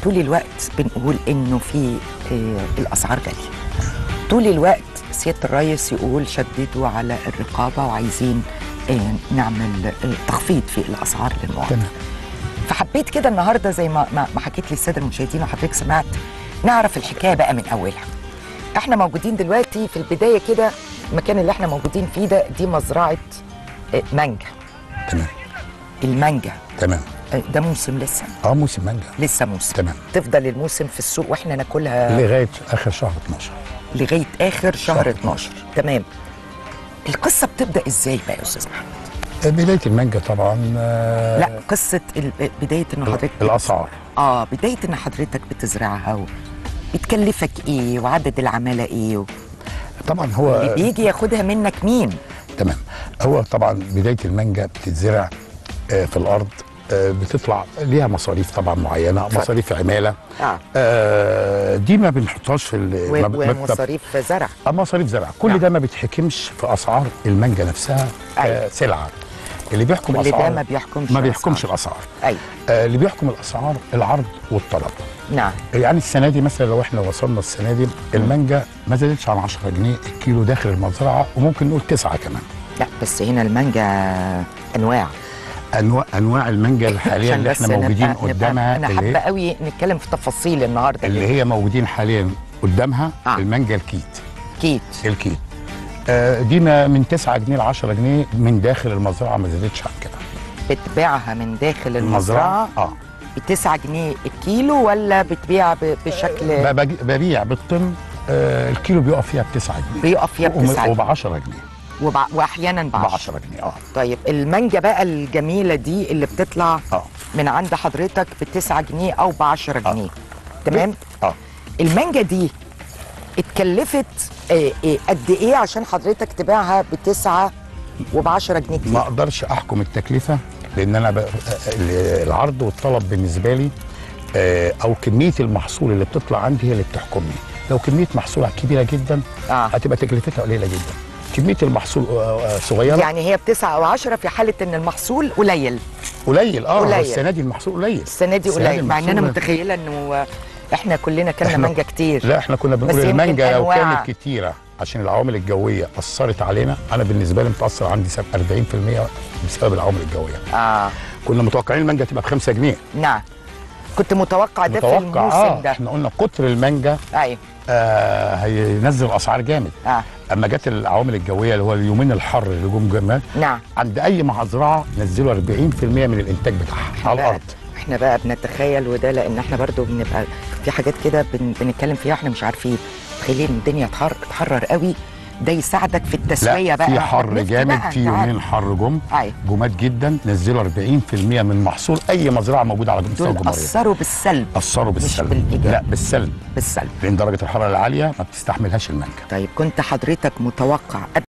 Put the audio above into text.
طول الوقت بنقول انه في آه، الاسعار غاليه طول الوقت سياده الرئيس يقول شددوا على الرقابه وعايزين آه، نعمل آه، تخفيض في الاسعار للمواطن تمام فحبيت كده النهارده زي ما ما ما حكيت لي الساده المشاهدين وحضرتك سمعت نعرف الحكايه بقى من اولها احنا موجودين دلوقتي في البدايه كده المكان اللي احنا موجودين فيه ده دي مزرعه آه، مانجا تمام المانجا تمام آه، ده موسم لسه اه موسم مانجا لسه موسم تمام تفضل الموسم في السوق واحنا ناكلها لغايه اخر شهر 12 لغايه اخر شهر شهر 12 تمام القصه بتبدا ازاي بقى يا استاذ محمد بدايه المانجا طبعا آه، لا قصه ال- بدايه ان حضرتك الاسعار اه بدايه ان حضرتك بتزرعها و... بتكلفك ايه وعدد العماله ايه و... طبعا اللي هو بيجي ياخدها منك مين تمام هو طبعا بدايه المانجا بتتزرع آه، في الارض آه، بتطلع ليها مصاريف طبعا معينه مصاريف عماله اه آه، دي ما بنحطهاش في ال- و... ما ب- ما بت- ومصاريف زرع آه، مصاريف زرع كل نعم. ده ما بيتحكمش في اسعار المانجا نفسها أيوة. آه، سلعه اللي بيحكم كل ده اسعار ما بيحكمش ما الأسعار. بيحكمش الاسعار ايوه آه، اللي بيحكم الاسعار العرض والطلب نعم يعني السنه دي مثلا لو احنا وصلنا السنه دي المانجا ما زادتش عن 10 جنيه الكيلو داخل المزرعه وممكن نقول 9 كمان لا بس هنا المانجا انواع انواع انواع المانجا الحاليه عشان اللي بس احنا موجودين نبقى- نبقى- قدامها انا اللي حابه هي, قوي نتكلم في تفاصيل النهارده اللي هي موجودين حاليا قدامها آه. المانجا الكيت كيت الكيت آه دي ما من 9 جنيه ل 10 جنيه من داخل المزرعه ما زادتش عن كده بتبيعها من داخل المزرعه اه ب 9 جنيه الكيلو ولا بتبيع ب- بشكل ب- بجي- ببيع بالطن آه الكيلو بيقف فيها ب 9 جنيه بيقف فيها ب 9 وب جنيه 10 جنيه وبع... واحيانا ب ب 10 10 جنيه اه طيب المانجا بقى الجميله دي اللي بتطلع اه من عند حضرتك ب 9 جنيه او ب 10 جنيه تمام اه المانجا دي اتكلفت آه، آه، قد ايه عشان حضرتك تبيعها ب 9 وب 10 جنيه كيلو ما اقدرش احكم التكلفه لان انا ب... ال- العرض والطلب بالنسبه لي آه، او كميه المحصول اللي بتطلع عندي هي اللي بتحكمني لو كميه محصول كبيره جدا آه. هتبقى تكلفتها قليله جدا كميه المحصول آه، آه، صغيره يعني هي ب 9 او 10 في حاله ان المحصول قليل قليل اه قليل. هو السنه دي المحصول قليل السنه دي السنة قليل مع ان انا المحصول- متخيله انه احنا كلنا كلنا إحنا- مانجا كتير لا احنا كنا بنقول بس يمكن المانجا لو أنواع. كانت كتيره عشان العوامل الجويه اثرت علينا انا بالنسبه لي متاثر عندي سب- 40% بسبب العوامل الجويه اه كنا متوقعين المانجا تبقى ب 5 جنيه نعم كنت متوقع ده في متوقع الموسم اه ده احنا قلنا كتر المانجا ايوه آه هينزل الاسعار جامد اه اما جت العوامل الجويه اللي هو اليومين الحر اللي جم جمال نعم عند اي مزرعه نزلوا 40% من الانتاج بتاعها على بقى- الارض احنا بقى بنتخيل وده لان احنا برضو بنبقى في حاجات كده بن بنتكلم فيها احنا مش عارفين تخيلين الدنيا تحر تحرر قوي ده يساعدك في التسويه لا بقى في إحنا حر بنفتي جامد بقى، في أنت عارف. يومين حر جم أيوة. جماد جدا نزلوا 40% من محصول اي مزرعه موجوده على مستوى دول الجمهوريه اثروا بالسلب اثروا بالسلب بالإيجاب. لا بالسلب بالسلب لان درجه الحراره العاليه ما بتستحملهاش المانجا طيب كنت حضرتك متوقع